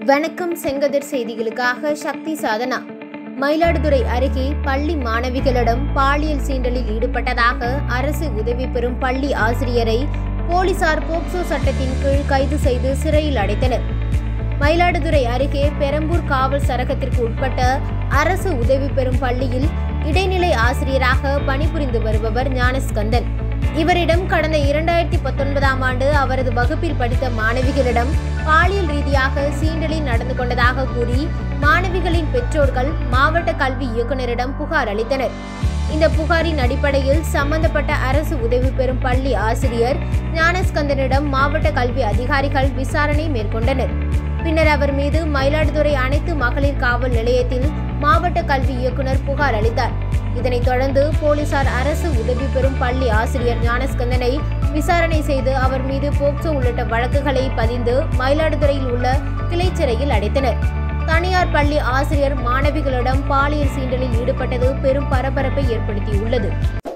வணக்கம் செங்கதிர் செய்திகளுக்காக சக்தி சாதனா மயிலாடுதுறை அருகே பள்ளி மாணவிகளிடம் பாலியல் சீண்டலில் ஈடுபட்டதாக அரசு உதவி பெறும் பள்ளி ஆசிரியரை போலீசார் போக்சோ சட்டத்தின் கீழ் கைது செய்து சிறையில் அடைத்தனர் மயிலாடுதுறை அருகே பெரம்பூர் காவல் சரகத்திற்கு உட்பட்ட அரசு உதவி பெறும் பள்ளியில் இடைநிலை ஆசிரியராக பணிபுரிந்து வருபவர் ஞானஸ்கந்தன் இவரிடம் கடந்த இரண்டாயிரத்தி பத்தொன்பதாம் ஆண்டு அவரது வகுப்பில் படித்த மாணவிகளிடம் பாலியல் ரீதியாக சீண்டலில் நடந்து கொண்டதாக கூறி மாணவிகளின் பெற்றோர்கள் மாவட்ட கல்வி இயக்குநரிடம் புகார் அளித்தனர் இந்த புகாரின் அடிப்படையில் சம்பந்தப்பட்ட அரசு உதவி பெறும் பள்ளி ஆசிரியர் ஞானஸ்கந்தனிடம் மாவட்ட கல்வி அதிகாரிகள் விசாரணை மேற்கொண்டனர் பின்னர் அவர் மீது மயிலாடுதுறை அனைத்து மகளிர் காவல் நிலையத்தில் மாவட்ட கல்வி இயக்குனர் புகார் அளித்தார் இதனைத் தொடர்ந்து போலீசார் அரசு உதவி பெறும் பள்ளி ஆசிரியர் ஞானஸ்கந்தனை விசாரணை செய்து அவர் மீது போக்சோ உள்ளிட்ட வழக்குகளை பதிந்து மயிலாடுதுறையில் உள்ள கிளைச்சிறையில் அடைத்தனர் தனியார் பள்ளி ஆசிரியர் மாணவிகளிடம் பாலியல் சீண்டலில் ஈடுபட்டது பெரும் பரபரப்பை ஏற்படுத்தியுள்ளது